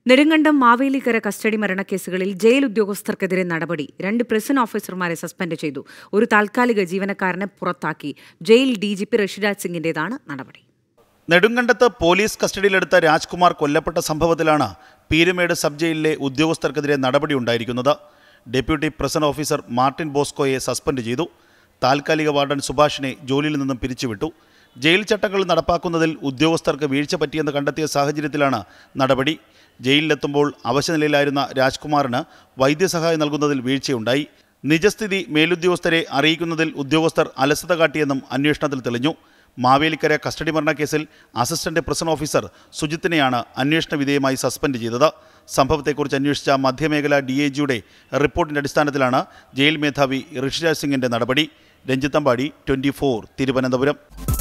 Nedumkandam Mavelikara custody മരണക്കേസുകളിൽ jail ഉദ്യോഗസ്ഥർക്കെതിരെ നടപടി രണ്ട് പ്രിസൺ ഓഫീസർമാരെ സസ്പെൻഡ് ചെയ്തു ഒരു താൽക്കാലിക ജീവനക്കാരനെ പുറത്താക്കി jail D G P Rishiraj സിംഗിന്റേതാണ് നടപടി നെടുങ്കണ്ടത്ത് പോലീസ് കസ്റ്റഡിയിലെടുത്ത രാജ്കുമാർ കൊല്ലപ്പെട്ട സംഭവത്തിലാണ് പീരുമേട് സബ് ജയിലിലെ ഉദ്യോഗസ്ഥർക്കെതിരെ നടപടിയുണ്ടായിരിക്കുന്നത് ഡെപ്യൂട്ടി പ്രസന്റ് ഓഫീസർ മാർട്ടിൻ ബോസ്കോയെ സസ്പെൻഡ് ചെയ്തു താൽക്കാലിക വാർഡൻ സുഭാഷിനെ ജോലിയിൽ നിന്നും പിരിച്ചുവിട്ടു ജയിൽ ചട്ടങ്ങൾ നടപ്പാക്കുന്നതിൽ ഉദ്യോഗസ്ഥർക്ക് വീഴ്ച പറ്റിയെന്ന് കണ്ടെത്തിയ സാഹചര്യത്തിലാണ് നടപടി ജയിലിലെത്തുമ്പോൾ അവശനിലയിലായിരുന്ന രാജ്കുമാറിന് വൈദ്യസഹായം നൽകുന്നതിൽ വീഴ്ചയുണ്ടായി നിജസ്ഥിതി മേലുദ്യോഗസ്ഥരെ അറിയിക്കുന്നതിൽ ഉദ്യോഗസ്ഥർ അലസത കാട്ടിയെന്നും അന്വേഷണത്തിൽ തെളിഞ്ഞു മാവേലിക്കര കസ്റ്റഡി മരണക്കേസിൽ അസിസ്റ്റന്റ് പ്രസൻ ഓഫീസർ സുജിത്തിനെയാണ് അന്വേഷണ വിധേയമായി സസ്പെൻഡ് ചെയ്തത് സംഭവത്തെക്കുറിച്ച് അന്വേഷിച്ച മധ്യമേഖല ഡി ഐ ജിയുടെ റിപ്പോർട്ടിന്റെ അടിസ്ഥാനത്തിലാണ് ജയിൽ മേധാവി ഋഷിരാജ് സിംഗിന്റെ നടപടി രഞ്ജിത്തമ്പാടി ട്വന്റി തിരുവനന്തപുരം